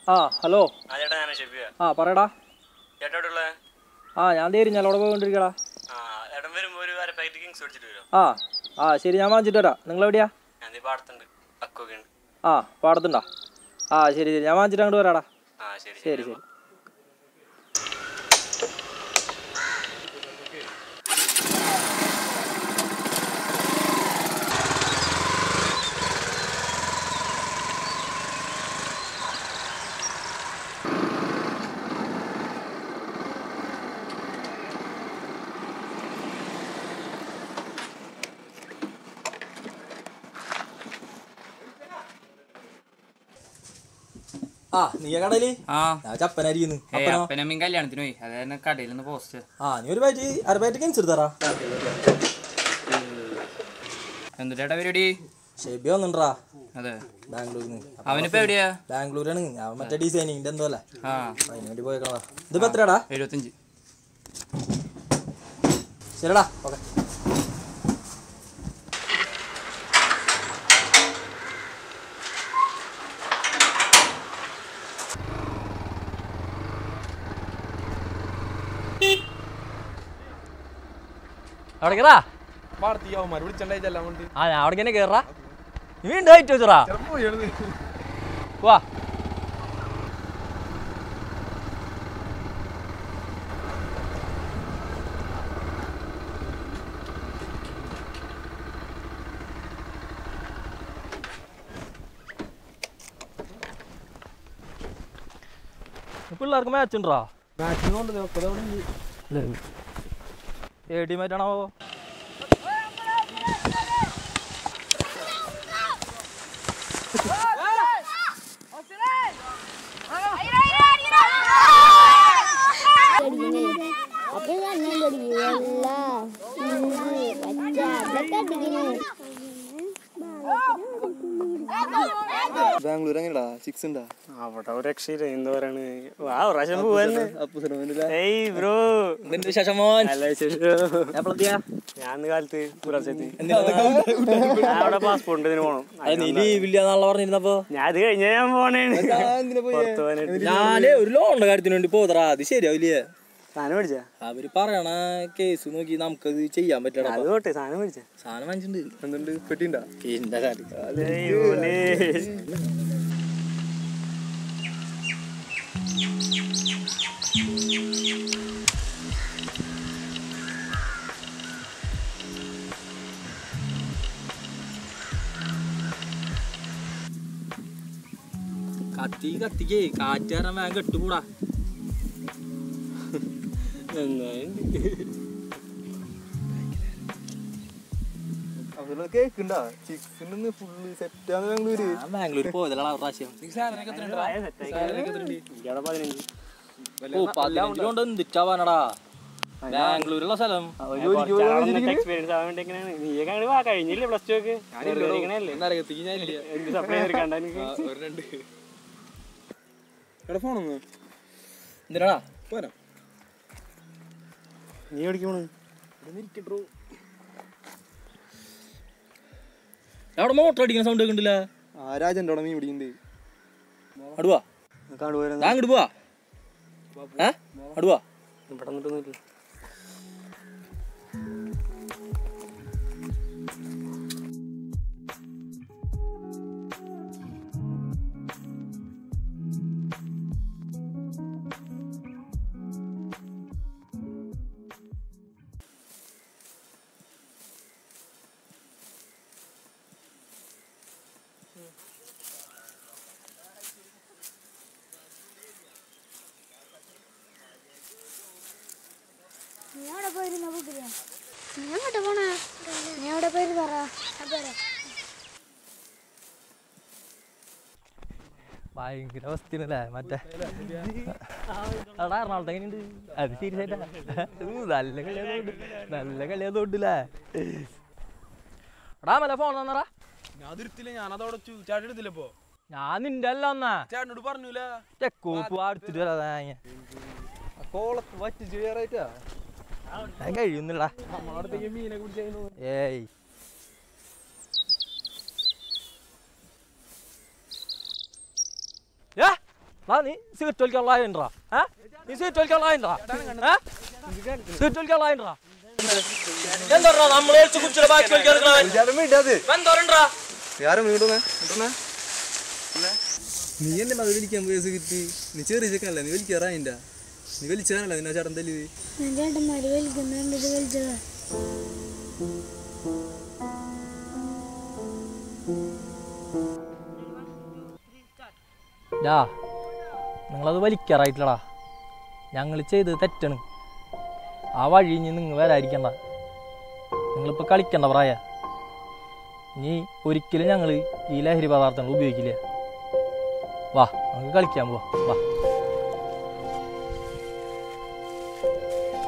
ആ ഹലോ ആ ചേട്ടാ ഞാൻ ഷെഫിയ ആ പറയടാ ചേട്ടാ എവിടെ ഉള്ളത് ആ ഞാൻ തേരി ഞാനവിടെ പോയിക്കൊണ്ടിരിക്കടാ ആ ഏട്ടൻ വരുമ്പോൾ ഒരു അര പാക്കറ്റ് കിങ്സ് മേടിച്ചിട്ട് വരും ആ ആ ശരി ഞാൻ വാങ്ങിച്ചിട്ട് വരാം നിങ്ങളെവിടെയാ ഞാൻ ദേ പാടത്തുണ്ട് അക്കൊക്കെ ഉണ്ട് ആ പാടത്തുണ്ടോ ആ ശരി ശരി ഞാൻ വാങ്ങിച്ചിട്ട് അങ്ങോട്ട് വരാടാ ആ ശരി ശരി ശരി ആ നീ കടയില് ആ ഞാൻ ചപ്പനായിരിക്കുന്നു ഏയ് അപ്പനമ്മയും കല്യാണത്തിന് പോയി അതായത് കടയിൽ നിന്ന് പോസ്റ്റ് ആ നീ ഒരു പാറ്റ് അര പാറ്റ് കിങ്സ് എടുത്തറാ എന്തിട്ടാ പരിപാടി ഷെബി വന്നിട്ടാ അതെ ബാംഗ്ലൂരിൽ നിന്ന് അവനിപ്പോ എവിടെയാ ബാംഗ്ലൂരാണ് അവൻ മറ്റേ ഡിസൈനിങ്ങിന്റെ എന്തോ അല്ലേ ആ അതിന് വേണ്ടി പോയേക്കണതാ ഇതിപ്പോ എത്രയാടാ എഴുപത്തഞ്ച് ശരിടാ ഓക്കെ അവിടെ കേറാ വാർത്തയാവുമാർ വിളിച്ചണ്ടായിട്ടെല്ലാം കൊണ്ട് ആ ഞാൻ അവിടെ തന്നെ കേറാ നീ വീണ്ടും ഹൈറ്റ് വെച്ചറാ വാ പിള്ളേർക്ക് മാച്ച് ഉണ്ടോ ഏ ടീമായിട്ടാണോ അപ്പൊ ഞാൻ തുടങ്ങി വെള്ള ഇഞ്ചി പച്ച അതൊക്കെ അടിക്കണേ ബാംഗ്ലൂർ എങ്ങനെയാ സിക്സ് ഉണ്ടാ അവിടെ ഒരു രക്ഷയില്ല എന്താ പറയണ് ആ ഒരു പ്രാവശ്യം പോവാന്ന് ഏയ് ബ്രോ എന്ത് വിശേഷം മോൻ നല്ല വിശേഷം എപ്പോഴെത്തിയാ ഞാൻ ഇന്ന് കാലത്ത് പുലർച്ചെത്തി ഞാൻ അവിടെ പാസ്പോർട്ട് ഇതിന് പോണം നീ ലീവില്ല എന്നുള്ള പറഞ്ഞിരുന്നപ്പോ ഞാൻ അത് കഴിഞ്ഞ ഞാൻ പോണേണ് പുറത്ത് പോകാനായിട്ട് ഞാനേ ഒരു ലോണിന്റെ കാര്യത്തിന് വേണ്ടി പോതറാ അത് ശരിയാവില്ലേ സാധനം മേടിച്ചാ അവര് പറയണ കേസ് നോക്കി നമുക്കത് ചെയ്യാൻ പറ്റണ അത് പോട്ടെ സാധനം മേടിച്ചാ സാധനം വാങ്ങിച്ചിട്ടുണ്ട് എന്തുണ്ട് പെട്ടിണ്ടാ എന്റെ കാര്യം അതേപോലെ കത്തി കത്തിക്കേ കാറ്റ് കാരണം വേഗം കെട്ടുകൂടാ അവരുടെ കേക്കുണ്ടാ സിക്സിന് ഫുള്ള് സെറ്റാണ് ബാംഗ്ലൂര് ഞാൻ ബാംഗ്ലൂർ പോയതല്ല ഒരു പ്രാവശ്യം ഇവിടെ പതിനഞ്ച് ഓ പതിനഞ്ച് കൊണ്ട് എന്തിട്ടാവാനടാ ബാംഗ്ലൂരുള്ള സ്ഥലം എക്സ്പീരിയൻസ് ആവാൻ വേണ്ടി എങ്ങനെയാണ് നീയൊക്കെ അങ്ങോട്ട് വാ കഴിഞ്ഞില്ലേ പ്ലസ് ടു ഒക്കെ നരകത്തേക്ക് ഞാൻ ഇല്ല എന്ത് സപ്ലൈ ചെയ്തിരിക്കണ്ട എനിക്ക് ഒരു രണ്ട് എവിടെ ഫോണൊന്ന് എന്തിനാടാ പോരാ നീ ഓടിക്കണു അവിടെ മോട്ടർ അടിക്കുന്ന സൗണ്ട് കേൾക്കണ്ടില്ല ആ രാജൻ്റെ അവിടെ മീൻ പിടിക്കുന്നുണ്ട് അടുവാ കാണുപോരാ ഞാൻ അങ്ങോട്ട് പോവാ ഏ അടുവാ ഇവിടെ നിന്നിട്ടൊന്നുമില്ല നീ എവിടെ പോയിരുന്ന പുതിയ നീ എങ്ങോട്ട് പോണേ നീ എവിടെ പോയി പറ അപ്പറ ഭയങ്കര അവസ്ഥയാണല്ലേ മറ്റേ എടാ എറണാകുളത്ത് എങ്ങനെയുണ്ട് അത് സീരിയസ് ആയിട്ടാ ഊ, നല്ല കളിയാതുകൊണ്ട് നല്ല കളിയാതുകൊണ്ടല്ലേ എടാ മല ഫോൺ തന്നറാ ഞാൻ തിരുത്തില്ല ഞാൻ അതവിടെ ചാടി എടുത്തില്ല ഇപ്പൊ ഞാൻ നിന്റെ അല്ല എന്നാ ചേട്ടനോട് പറഞ്ഞില്ല ചെക്കോപ്പ് അടുത്തിട്ട് വരാതെ കോളത്ത് വറ്റിച്ച് വേറായിട്ടാ ഞാൻ കഴിയുന്നില്ല നമ്മളടുത്തേക്ക് മീനെ കുടിച്ചു ഏയ് ഏ വാ നീ സീറ്റ് വലിക്കാനുള്ളതായിട്ടാ ഏ നീ സീറ്റ് വലിക്കാനുള്ളതായിട്ടാ ഏ സീറ്റ് വലിക്കാനുള്ളതായിട്ടാ എന്താ നമ്മൾ കഴിച്ച് കുടിച്ചിട്ട് ബാക്കി വലിക്കാൻ എന്തോരണ്ടാ നീ എന്നെ അത് വലിക്കാൻ പോയ സുഖിത്ത് നീ ചെറിയ ചെക്കനല്ല നീ വലിക്കാറായില്ല നീ വലിച്ചാനല്ല നിന്നെ ചേട്ടൻ തല്ലി ഞാൻ ചേട്ടന്മാര് വലിക്കുന്നുണ്ട് ഇത് വലിച്ചതാ ഡാ നിങ്ങളത് വലിക്കാറായിട്ടില്ലടാ ഞങ്ങൾ ചെയ്തത് തെറ്റാണ് ആ വഴി ഇനി നിങ്ങൾ വരാതിരിക്കണ്ട നിങ്ങളിപ്പോൾ കളിക്കണ്ട പ്രായ ഇനി ഒരിക്കലും ഞങ്ങൾ ഈ ലഹരി പദാർത്ഥങ്ങൾ ഉപയോഗിക്കില്ല വാ നമുക്ക് കളിക്കാൻ പോവാ വാ